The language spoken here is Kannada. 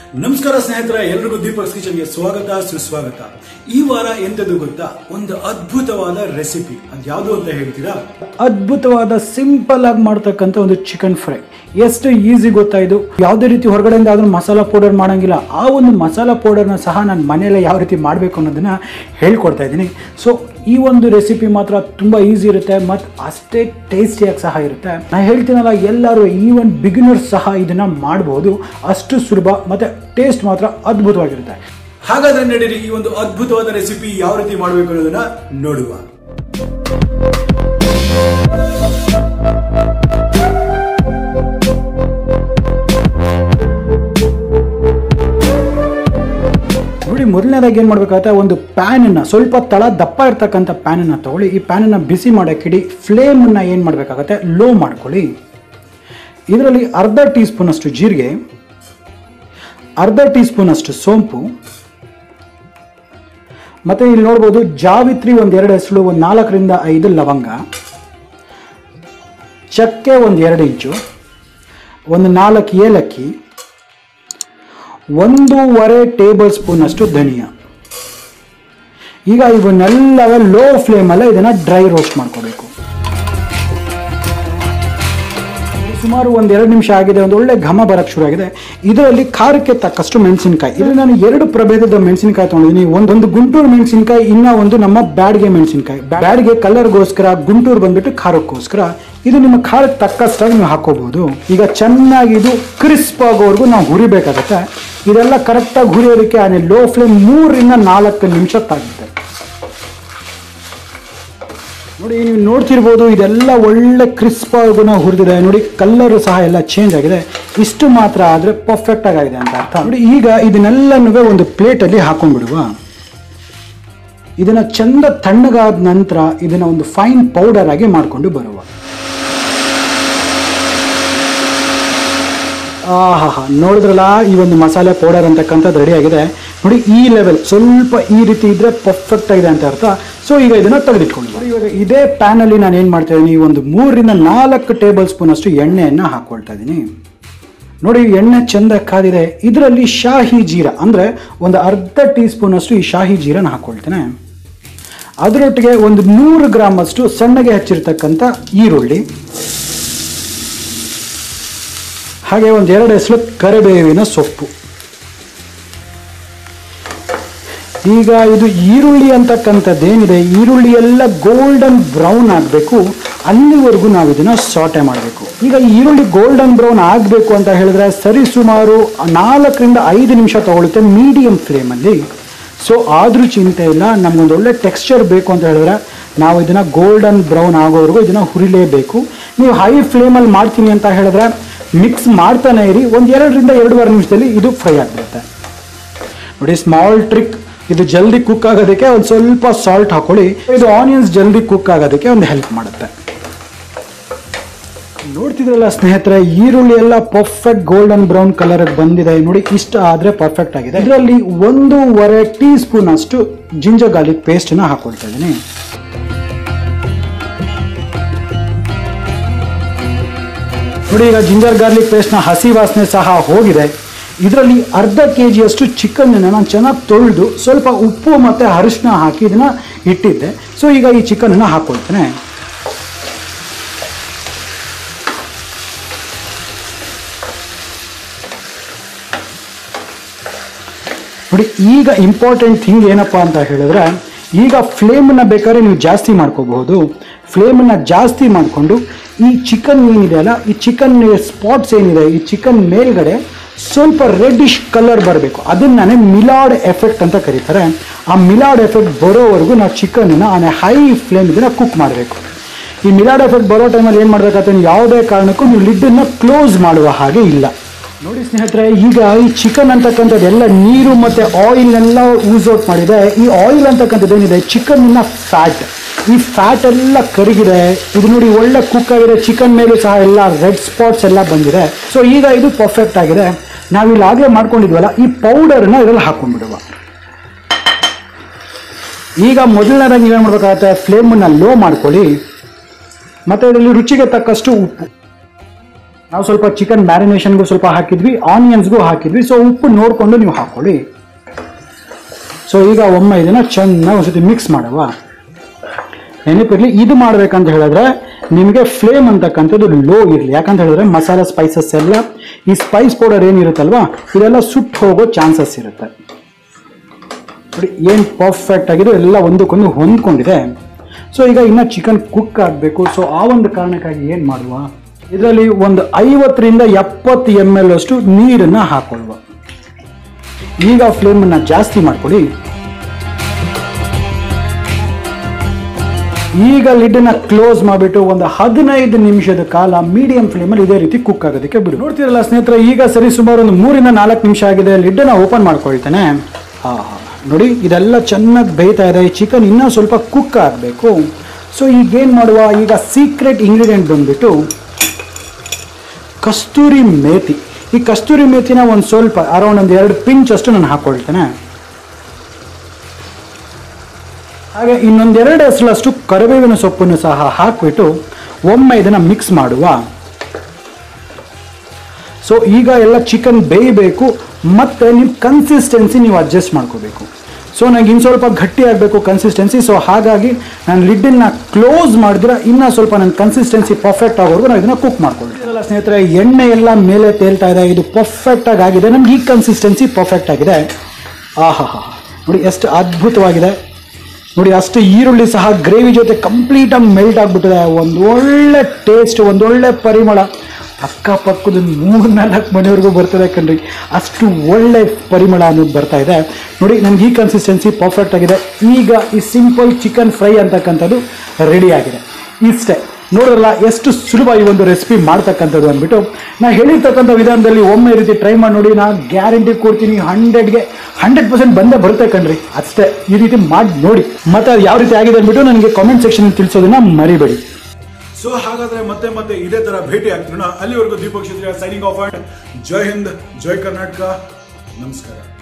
ನಮಸ್ಕಾರ ಸ್ನೇಹಿತರೆ ಎಲ್ರಿಗೂ ದೀಪಕ್ ಕಿಚನ್ಗೆ ಸ್ವಾಗತ ಸುಸ್ವಾಗತ ಈ ವಾರ ಎಂತದ್ದು ಗೊತ್ತಾ ಒಂದು ಅದ್ಭುತವಾದ ರೆಸಿಪಿ ಅದ್ಯಾವುದು ಅಂತ ಹೇಳ್ತೀರಾ ಅದ್ಭುತವಾದ ಸಿಂಪಲ್ ಆಗಿ ಮಾಡ್ತಕ್ಕಂಥ ಒಂದು ಚಿಕನ್ ಫ್ರೈ ಎಷ್ಟು ಈಸಿ ಗೊತ್ತಾ ಇದು ಯಾವುದೇ ರೀತಿ ಹೊರಗಡೆಯಿಂದ ಆದ್ರೂ ಮಸಾಲ ಪೌಡರ್ ಮಾಡಂಗಿಲ್ಲ ಆ ಒಂದು ಮಸಾಲ ಪೌಡರ್ನ ಸಹ ನಾನು ಮನೆಯಲ್ಲೇ ಯಾವ ರೀತಿ ಮಾಡಬೇಕು ಅನ್ನೋದನ್ನ ಹೇಳ್ಕೊಡ್ತಾ ಇದ್ದೀನಿ ಸೊ ಈ ಒಂದು ರೆಸಿಪಿ ಮಾತ್ರ ತುಂಬ ಈಸಿ ಇರುತ್ತೆ ಮತ್ತು ಅಷ್ಟೇ ಟೇಸ್ಟಿಯಾಗಿ ಸಹ ಇರುತ್ತೆ ನಾನು ಹೇಳ್ತೀನಲ್ಲ ಎಲ್ಲರೂ ಈವನ್ ಬಿಗಿನರ್ಸ್ ಸಹ ಇದನ್ನ ಮಾಡಬಹುದು ಅಷ್ಟು ಸುಲಭ ಮತ್ತೆ ಟೇಸ್ಟ್ ಮಾತ್ರ ಅದ್ಭುತವಾಗಿರುತ್ತೆ ಹಾಗಾದ್ರೆ ನಡೀರಿ ಈ ಒಂದು ಅದ್ಭುತವಾದ ರೆಸಿಪಿ ಯಾವ ರೀತಿ ಮಾಡಬೇಕು ಅನ್ನೋದನ್ನ ನೋಡುವ ನೋಡಿ ಮೊದಲನೇದಾಗಿ ಏನು ಮಾಡಬೇಕಾಗುತ್ತೆ ಒಂದು ಪ್ಯಾನನ್ನು ಸ್ವಲ್ಪ ತಳ ದಪ್ಪ ಇರ್ತಕ್ಕಂಥ ಪ್ಯಾನನ್ನು ತಗೊಳ್ಳಿ ಈ ಪ್ಯಾನನ್ನು ಬಿಸಿ ಮಾಡೋಕ್ಕಿಡಿ ಫ್ಲೇಮನ್ನು ಏನು ಮಾಡಬೇಕಾಗತ್ತೆ ಲೋ ಮಾಡ್ಕೊಳ್ಳಿ ಇದರಲ್ಲಿ ಅರ್ಧ ಟೀ ಸ್ಪೂನಷ್ಟು ಜೀರಿಗೆ ಅರ್ಧ ಟೀ ಸ್ಪೂನಷ್ಟು ಸೋಂಪು ಮತ್ತು ಇಲ್ಲಿ ನೋಡ್ಬೋದು ಜಾವಿತ್ರಿ ಒಂದು ಎರಡು ಹೆಸರು ಒಂದು ನಾಲ್ಕರಿಂದ ಐದು ಲವಂಗ ಚಕ್ಕೆ ಒಂದು ಎರಡು ಇಂಚು ಒಂದು ನಾಲ್ಕು ಏಲಕ್ಕಿ ಒಂದೂವರೆ ಟೇಬಲ್ ಸ್ಪೂನ್ ಅಷ್ಟು ಧನಿಯಾ ಈಗ ಇವನ್ನೆಲ್ಲ ಲೋ ಫ್ಲೇಮಲ್ಲೇ ಇದನ್ನ ಡ್ರೈ ರೋಸ್ಟ್ ಮಾಡ್ಕೋಬೇಕು ಸುಮಾರು ಒಂದು ಎರಡು ನಿಮಿಷ ಆಗಿದೆ ಒಂದು ಒಳ್ಳೆ ಘಮ ಬರಕ್ಕೆ ಶುರು ಆಗಿದೆ ಇದರಲ್ಲಿ ಖಾರಕ್ಕೆ ತಕ್ಕಷ್ಟು ಮೆಣಸಿನಕಾಯಿ ಇಲ್ಲಿ ನಾನು ಎರಡು ಪ್ರಭೇದದ ಮೆಣಸಿನಕಾಯಿ ತೊಗೊಂಡಿದ್ದೀನಿ ಒಂದೊಂದು ಗುಂಟೂರು ಮೆಣಸಿನಕಾಯಿ ಇನ್ನ ಒಂದು ನಮ್ಮ ಬ್ಯಾಡ್ಗೆ ಮೆಣಸಿನಕಾಯಿ ಬ್ಯಾಡ್ಗೆ ಕಲರ್ಗೋಸ್ಕರ ಗುಂಟೂರು ಬಂದ್ಬಿಟ್ಟು ಖಾರಕ್ಕೋಸ್ಕರ ಇದು ನಿಮ್ಮ ಖಾರಕ್ಕೆ ತಕ್ಕಷ್ಟಾಗಿ ನೀವು ಹಾಕೋಬಹುದು ಈಗ ಚೆನ್ನಾಗಿ ಇದು ಕ್ರಿಸ್ಪ್ ಆಗೋವರೆಗೂ ನಾವು ಹುರಿಬೇಕಾಗತ್ತೆ ಇದೆಲ್ಲ ಕರೆಕ್ಟಾಗಿ ಹುರಿಯೋದಕ್ಕೆ ಆನೆ ಲೋ ಫ್ಲೇಮ್ ಮೂರರಿಂದ ನಾಲ್ಕು ನಿಮಿಷ ತಾಗುತ್ತೆ ನೋಡಿ ನೀವು ನೋಡ್ತಿರ್ಬೋದು ಇದೆಲ್ಲ ಒಳ್ಳೆ ಕ್ರಿಸ್ಪ್ ಆಗುನ ಹುರಿದಿದೆ ನೋಡಿ ಕಲ್ಲರು ಸಹ ಎಲ್ಲ ಚೇಂಜ್ ಆಗಿದೆ ಇಷ್ಟು ಮಾತ್ರ ಆದರೆ ಪರ್ಫೆಕ್ಟ್ ಆಗಿದೆ ಅಂತ ಅರ್ಥ ನೋಡಿ ಈಗ ಇದನ್ನೆಲ್ಲನೂ ಒಂದು ಪ್ಲೇಟಲ್ಲಿ ಹಾಕೊಂಡ್ಬಿಡುವ ಇದನ್ನ ಚಂದ ತಣ್ಣಗಾದ ನಂತರ ಇದನ್ನ ಒಂದು ಫೈನ್ ಪೌಡರ್ ಆಗಿ ಮಾಡಿಕೊಂಡು ಬರುವ ಆಹಾ ಹಾ ನೋಡಿದ್ರಲ್ಲ ಈ ಒಂದು ಮಸಾಲೆ ಪೌಡರ್ ಅಂತಕ್ಕಂಥದ್ದು ರೆಡಿ ಆಗಿದೆ ನೋಡಿ ಈ ಲೆವೆಲ್ ಸ್ವಲ್ಪ ಈ ರೀತಿ ಇದ್ರೆ ಪರ್ಫೆಕ್ಟ್ ಆಗಿದೆ ಅಂತ ಅರ್ಥ ಸೊ ಈಗ ಇದನ್ನ ತೆಗೆದಿಟ್ಕೊಂಡು ಬನ್ನಿ. ಇವಾಗ ಇದೇ ಪ್ಯಾನ್ ಅಲ್ಲಿ ನಾನು ಏನು ಮಾಡ್ತಾ ಇದ್ದೀನಿ ಒಂದು ಮೂರರಿಂದ ನಾಲ್ಕು ಟೇಬಲ್ ಸ್ಪೂನ್ ಅಷ್ಟು ಎಣ್ಣೆಯನ್ನ ಹಾಕೊಳ್ತಾ ಇದ್ದೀನಿ ನೋಡಿ ಎಣ್ಣೆ ಚಂದ ಕಾದಿದೆ ಇದರಲ್ಲಿ ಶಾಹಿ ಜೀರ ಅಂದ್ರೆ ಒಂದು ಅರ್ಧ ಟೀ ಸ್ಪೂನ್ ಅಷ್ಟು ಈ ಶಾಹಿ ಜೀರನ ಹಾಕೊಳ್ತೇನೆ ಅದರೊಟ್ಟಿಗೆ ಒಂದು ನೂರು ಗ್ರಾಮ್ ಅಷ್ಟು ಸಣ್ಣಗೆ ಹಚ್ಚಿರ್ತಕ್ಕಂಥ ಈರುಳ್ಳಿ ಹಾಗೆ ಒಂದು ಎರಡು ಹೆಸರು ಕರಿಬೇವಿನ ಸೊಪ್ಪು ಈಗ ಇದು ಈರುಳ್ಳಿ ಅಂತಕ್ಕಂಥದ್ದೇನಿದೆ ಈರುಳ್ಳಿ ಎಲ್ಲ ಗೋಲ್ಡನ್ ಬ್ರೌನ್ ಆಗಬೇಕು ಅಲ್ಲಿವರೆಗೂ ನಾವು ಇದನ್ನ ಸಾಟೆ ಮಾಡಬೇಕು ಈಗ ಈ ಈರುಳ್ಳಿ ಗೋಲ್ಡನ್ ಬ್ರೌನ್ ಆಗಬೇಕು ಅಂತ ಹೇಳಿದ್ರೆ ಸರಿ ಸುಮಾರು ನಾಲ್ಕರಿಂದ ಐದು ನಿಮಿಷ ತಗೊಳುತ್ತೆ ಮೀಡಿಯಂ ಫ್ಲೇಮಲ್ಲಿ ಸೊ ಆದರೂ ಚಿಂತೆ ಇಲ್ಲ ನಮ್ಗೊಂದು ಒಳ್ಳೆ ಟೆಕ್ಸ್ಚರ್ ಬೇಕು ಅಂತ ಹೇಳಿದ್ರೆ ನಾವು ಇದನ್ನ ಗೋಲ್ಡನ್ ಬ್ರೌನ್ ಆಗೋವರೆಗೂ ಇದನ್ನ ಹುರಿಲೇಬೇಕು ನೀವು ಹೈ ಫ್ಲೇಮಲ್ಲಿ ಮಾಡ್ತೀನಿ ಅಂತ ಹೇಳಿದ್ರೆ ಮಿಕ್ಸ್ ಮಾಡ್ತಾನೆ ಇರಿ ಒಂದು ಎರಡರಿಂದ ಎರಡೂವರೆ ನಿಮಿಷದಲ್ಲಿ ಇದು ಫ್ರೈ ಆಗಿಬಿಡುತ್ತೆ ನೋಡಿ ಸ್ಮಾಲ್ ಟ್ರಿಕ್ ಇದು ಜಲ್ದಿ ಕುಕ್ ಆಗೋದಕ್ಕೆ ಒಂದು ಸ್ವಲ್ಪ ಸಾಲ್ಟ್ ಹಾಕೊಳ್ಳಿ ಇದು ಆನಿಯನ್ಸ್ ಜಲ್ದಿ ಕುಕ್ ಆಗೋದಕ್ಕೆ ಒಂದು ಹೆಲ್ಪ್ ಮಾಡುತ್ತೆ ನೋಡ್ತಿದ್ರಲ್ಲ ಸ್ನೇಹಿತರೆ ಈರುಳ್ಳಿ ಎಲ್ಲ ಪರ್ಫೆಕ್ಟ್ ಗೋಲ್ಡನ್ ಬ್ರೌನ್ ಕಲರ್ ಬಂದಿದೆ ನೋಡಿ ಇಷ್ಟ ಆದ್ರೆ ಪರ್ಫೆಕ್ಟ್ ಆಗಿದೆ ಇದರಲ್ಲಿ ಒಂದೂವರೆ ಟೀ ಸ್ಪೂನ್ ಅಷ್ಟು ಜಿಂಜರ್ ಗಾರ್ಲಿಕ್ ಪೇಸ್ಟ್ ನ ಹಾಕೊಳ್ತಾ ಇದ್ದೀನಿ ನೋಡಿ ಈಗ ಜಿಂಜರ್ ಗಾರ್ಲಿಕ್ ಪೇಸ್ಟ್ನ ಹಸಿ ವಾಸನೆ ಸಹ ಹೋಗಿದೆ ಇದರಲ್ಲಿ ಅರ್ಧ ಕೆ ಜಿಯಷ್ಟು ಚಿಕನ್ನ ನಾನು ಚೆನ್ನಾಗಿ ತೊಳೆದು ಸ್ವಲ್ಪ ಉಪ್ಪು ಮತ್ತು ಅರಿಶಿನ ಹಾಕಿ ಇದನ್ನು ಇಟ್ಟಿದ್ದೆ ಸೊ ಈಗ ಈ ಚಿಕನನ್ನು ಹಾಕ್ಕೊಳ್ತೇನೆ ನೋಡಿ ಈಗ ಇಂಪಾರ್ಟೆಂಟ್ ಥಿಂಗ್ ಏನಪ್ಪ ಅಂತ ಹೇಳಿದ್ರೆ ಈಗ ಫ್ಲೇಮನ್ನು ಬೇಕಾದ್ರೆ ನೀವು ಜಾಸ್ತಿ ಮಾಡ್ಕೋಬಹುದು ಫ್ಲೇಮನ್ನು ಜಾಸ್ತಿ ಮಾಡಿಕೊಂಡು ಈ ಚಿಕನ್ ಏನಿದೆ ಅಲ್ಲ ಈ ಚಿಕನ್ ಸ್ಪಾಟ್ಸ್ ಏನಿದೆ ಈ ಚಿಕನ್ ಮೇಲ್ಗಡೆ ಸ್ವಲ್ಪ ರೆಡ್ಡಿಶ್ ಕಲರ್ ಬರಬೇಕು ಅದನ್ನೇ ಮಿಲಾಡ್ ಎಫೆಕ್ಟ್ ಅಂತ ಕರೀತಾರೆ ಆ ಮಿಲಾಡ್ ಎಫೆಕ್ಟ್ ಬರೋವರೆಗೂ ನಾವು ಚಿಕನನ್ನು ಆನೆ ಹೈ ಫ್ಲೇಮ್ ಇದನ್ನ ಕುಕ್ ಮಾಡಬೇಕು ಈ ಮಿಲಾಡ್ ಎಫೆಕ್ಟ್ ಬರೋ ಟೈಮಲ್ಲಿ ಏನು ಮಾಡಬೇಕಾದ್ರೆ ಯಾವುದೇ ಕಾರಣಕ್ಕೂ ನೀವು ಲಿಡ್ಡನ್ನು ಕ್ಲೋಸ್ ಮಾಡುವ ಹಾಗೆ ಇಲ್ಲ ನೋಡಿ ಸ್ನೇಹಿತರೆ ಈಗ ಈ ಚಿಕನ್ ಅಂತಕ್ಕಂಥದ್ದು ಎಲ್ಲ ನೀರು ಮತ್ತೆ ಆಯಿಲ್ ಎಲ್ಲ ಯೂಸ್ ಔಟ್ ಮಾಡಿದೆ ಈ ಆಯಿಲ್ ಅಂತಕ್ಕಂಥದ್ದು ಏನಿದೆ ಚಿಕನ್ನ ಫ್ಯಾಟ್ ಈ ಫ್ಯಾಟ್ ಎಲ್ಲ ಕರಗಿದೆ ಇದು ನೋಡಿ ಒಳ್ಳೆ ಕುಕ್ ಆಗಿದೆ ಚಿಕನ್ ಮೇಲೂ ಸಹ ಎಲ್ಲ ರೆಡ್ ಸ್ಪಾಟ್ಸ್ ಎಲ್ಲ ಬಂದಿದೆ ಸೊ ಈಗ ಇದು ಪರ್ಫೆಕ್ಟ್ ಆಗಿದೆ ನಾವಿಲ್ಲಿ ಆಗಲೇ ಮಾಡ್ಕೊಂಡಿದ್ವಲ್ಲ ಈ ಪೌಡರ್ನ ಇದರಲ್ಲಿ ಹಾಕೊಂಡ್ಬಿಡುವ ಈಗ ಮೊದಲನೇದಾಗಿ ನೀವೇನು ಮಾಡ್ಬೇಕಾಗತ್ತೆ ಫ್ಲೇಮನ್ನು ಲೋ ಮಾಡ್ಕೊಳ್ಳಿ ಮತ್ತು ಇದರಲ್ಲಿ ರುಚಿಗೆ ತಕ್ಕಷ್ಟು ಉಪ್ಪು ನಾವು ಸ್ವಲ್ಪ ಚಿಕನ್ ಮ್ಯಾರಿನೇಷನ್ಗೂ ಸ್ವಲ್ಪ ಹಾಕಿದ್ವಿ ಆನಿಯನ್ಸ್ಗೂ ಹಾಕಿದ್ವಿ ಸೊ ಉಪ್ಪು ನೋಡಿಕೊಂಡು ನೀವು ಹಾಕೊಳ್ಳಿ ಸೊ ಈಗ ಒಮ್ಮೆ ಇದನ್ನ ಚೆನ್ನಾಗಿ ಒಂದ್ಸತಿ ಮಿಕ್ಸ್ ಮಾಡುವ ನೆನಪಿರ್ಲಿ ಇದು ಮಾಡ್ಬೇಕಂತ ಹೇಳಿದ್ರೆ ನಿಮಗೆ ಫ್ಲೇಮ್ ಅಂತಕ್ಕಂಥದ್ದು ಲೋ ಇರಲಿ ಯಾಕಂತ ಹೇಳಿದ್ರೆ ಮಸಾಲ ಸ್ಪೈಸಸ್ ಎಲ್ಲ ಈ ಸ್ಪೈಸ್ ಪೌಡರ್ ಏನಿರುತ್ತಲ್ವಾ ಇದೆಲ್ಲ ಸುಟ್ಟು ಹೋಗೋ ಚಾನ್ಸಸ್ ಇರುತ್ತೆ ನೋಡಿ ಏನು ಪರ್ಫೆಕ್ಟ್ ಆಗಿದೆ ಎಲ್ಲ ಒಂದಕ್ಕೊಂದು ಹೊಂದ್ಕೊಂಡಿದೆ ಸೊ ಈಗ ಇನ್ನು ಚಿಕನ್ ಕುಕ್ ಆಗಬೇಕು ಸೊ ಆ ಒಂದು ಕಾರಣಕ್ಕಾಗಿ ಏನು ಮಾಡುವ ಇದರಲ್ಲಿ ಒಂದು ಐವತ್ತರಿಂದ ಎಪ್ಪತ್ತು ಎಮ್ ಎಲ್ ಅಷ್ಟು ನೀರನ್ನು ಹಾಕೊಳ್ಳುವ ಈಗ ಫ್ಲೇಮನ್ನು ಜಾಸ್ತಿ ಮಾಡ್ಕೊಳ್ಳಿ ಈಗ ಲಿಡ್ನ ಕ್ಲೋಸ್ ಮಾಡಿಬಿಟ್ಟು ಒಂದು ಹದಿನೈದು ನಿಮಿಷದ ಕಾಲ ಮೀಡಿಯಂ ಫ್ಲೇಮಲ್ಲಿ ಇದೇ ರೀತಿ ಕುಕ್ ಆಗೋದಕ್ಕೆ ಬಿಡು ನೋಡ್ತಿರಲ್ಲ ಸ್ನೇಹಿತರೆ ಈಗ ಸರಿ ಸುಮಾರು ಒಂದು ಮೂರಿಂದ ನಾಲ್ಕು ನಿಮಿಷ ಆಗಿದೆ ಲಿಡ್ನ ಓಪನ್ ಮಾಡ್ಕೊಳ್ತೇನೆ ಹಾ ನೋಡಿ ಇದೆಲ್ಲ ಚೆನ್ನಾಗಿ ಬೇಯ್ತಾ ಇದೆ ಈ ಚಿಕನ್ ಇನ್ನೂ ಸ್ವಲ್ಪ ಕುಕ್ ಆಗಬೇಕು ಸೊ ಈಗೇನು ಮಾಡುವ ಈಗ ಸೀಕ್ರೆಟ್ ಇಂಗ್ರೀಡಿಯೆಂಟ್ ಬಂದ್ಬಿಟ್ಟು ಕಸ್ತೂರಿ ಮೇಥಿ ಈ ಕಸ್ತೂರಿ ಮೇಥಿನ ಒಂದು ಸ್ವಲ್ಪ ಅರೌಂಡ್ ಒಂದು ಎರಡು ಪಿಂಚ್ ಅಷ್ಟು ನಾನು ಹಾಕ್ಕೊಳ್ತೇನೆ ಹಾಗೆ ಇನ್ನೊಂದೆರಡು ಹೆಸರಷ್ಟು ಕರಿಬೇವಿನ ಸೊಪ್ಪನ್ನು ಸಹ ಹಾಕಿಬಿಟ್ಟು ಒಮ್ಮೆ ಇದನ್ನು ಮಿಕ್ಸ್ ಮಾಡುವ ಸೊ ಈಗ ಎಲ್ಲ ಚಿಕನ್ ಬೇಯಬೇಕು ಮತ್ತು ನೀವು ಕನ್ಸಿಸ್ಟೆನ್ಸಿ ನೀವು ಅಡ್ಜಸ್ಟ್ ಮಾಡ್ಕೋಬೇಕು ಸೊ ನನಗೆ ಇನ್ನು ಸ್ವಲ್ಪ ಗಟ್ಟಿ ಆಗಬೇಕು ಕನ್ಸಿಸ್ಟೆನ್ಸಿ ಸೊ ಹಾಗಾಗಿ ನಾನು ಲಿಡ್ಡನ್ನ ಕ್ಲೋಸ್ ಮಾಡಿದ್ರೆ ಇನ್ನೂ ಸ್ವಲ್ಪ ನನ್ನ ಕನ್ಸಿಸ್ಟೆನ್ಸಿ ಪರ್ಫೆಕ್ಟ್ ಆಗೋವರೆಗೂ ನಾವು ಇದನ್ನು ಕುಕ್ ಮಾಡ್ಕೊಳ್ತೀರಲ್ಲ ಸ್ನೇಹಿತರೆ ಎಣ್ಣೆ ಎಲ್ಲ ಮೇಲೆ ತೇಲ್ತಾ ಇದೆ ಇದು ಪರ್ಫೆಕ್ಟಾಗಿ ಆಗಿದೆ ನಮ್ಗೆ ಈ ಕನ್ಸಿಸ್ಟೆನ್ಸಿ ಪರ್ಫೆಕ್ಟ್ ಆಗಿದೆ ಆಹಾ ಹಾ ನೋಡಿ ಎಷ್ಟು ಅದ್ಭುತವಾಗಿದೆ ನೋಡಿ ಅಷ್ಟು ಈರುಳ್ಳಿ ಸಹ ಗ್ರೇವಿ ಜೊತೆ ಕಂಪ್ಲೀಟಾಗಿ ಮೆಲ್ಟ್ ಆಗಿಬಿಟ್ಟಿದೆ ಒಂದು ಒಳ್ಳೆ ಟೇಸ್ಟ್ ಒಂದು ಒಳ್ಳೆ ಪರಿಮಳ ಅಕ್ಕಪಕ್ಕದ ಮೂರು ನಾಲ್ಕು ಮನೆಯವ್ರಿಗೂ ಬರ್ತದೆ ಕಣ್ರಿ ಅಷ್ಟು ಒಳ್ಳೆ ಪರಿಮಳ ಅನ್ನೋದು ಬರ್ತಾ ಇದೆ ನೋಡಿ ನನಗೆ ಈ ಕನ್ಸಿಸ್ಟೆನ್ಸಿ ಪರ್ಫೆಕ್ಟ್ ಆಗಿದೆ ಈಗ ಈ ಸಿಂಪಲ್ ಚಿಕನ್ ಫ್ರೈ ಅಂತಕ್ಕಂಥದ್ದು ರೆಡಿ ಆಗಿದೆ ಇಷ್ಟೇ ನೋಡಿರಲ್ಲ ಎಷ್ಟು ಸುಲಭ ಈ ಒಂದು ರೆಸಿಪಿ ಮಾಡ್ತಕ್ಕಂಥದ್ದು ಅಂದ್ಬಿಟ್ಟು ನಾ ಹೇಳಿರ್ತಕ್ಕಂಥ ವಿಧಾನದಲ್ಲಿ ಒಮ್ಮೆ ಈ ರೀತಿ ಟ್ರೈ ಮಾಡಿ ನೋಡಿ ನಾ ಗ್ಯಾರಂಟಿ ಕೊಡ್ತೀನಿ ಹಂಡ್ರೆಡ್ಗೆ ಹಂಡ್ರೆಡ್ ಪರ್ಸೆಂಟ್ ಬಂದೇ ಬರುತ್ತೆ ಕಣ್ರಿ ಅಷ್ಟೇ ಈ ರೀತಿ ಮಾಡಿ ನೋಡಿ ಮತ್ತೆ ಅದು ಯಾವ ರೀತಿ ಆಗಿದೆ ಅಂದ್ಬಿಟ್ಟು ನನಗೆ ಕಾಮೆಂಟ್ ಸೆಕ್ಷನ್ ತಿಳಿಸೋದನ್ನ ಮರಿಬೇಡಿ ಸೊ ಹಾಗಾದ್ರೆ ಮತ್ತೆ ಮತ್ತೆ ಇದೇ ತರ ಭೇಟಿ ಆಗ್ತೀವಿ ಅಲ್ಲಿವರೆಗೂ Deepak Kshatriya signing off and ಜೈ ಹಿಂದ್ ಜೈ ಕರ್ನಾಟಕ ನಮಸ್ಕಾರ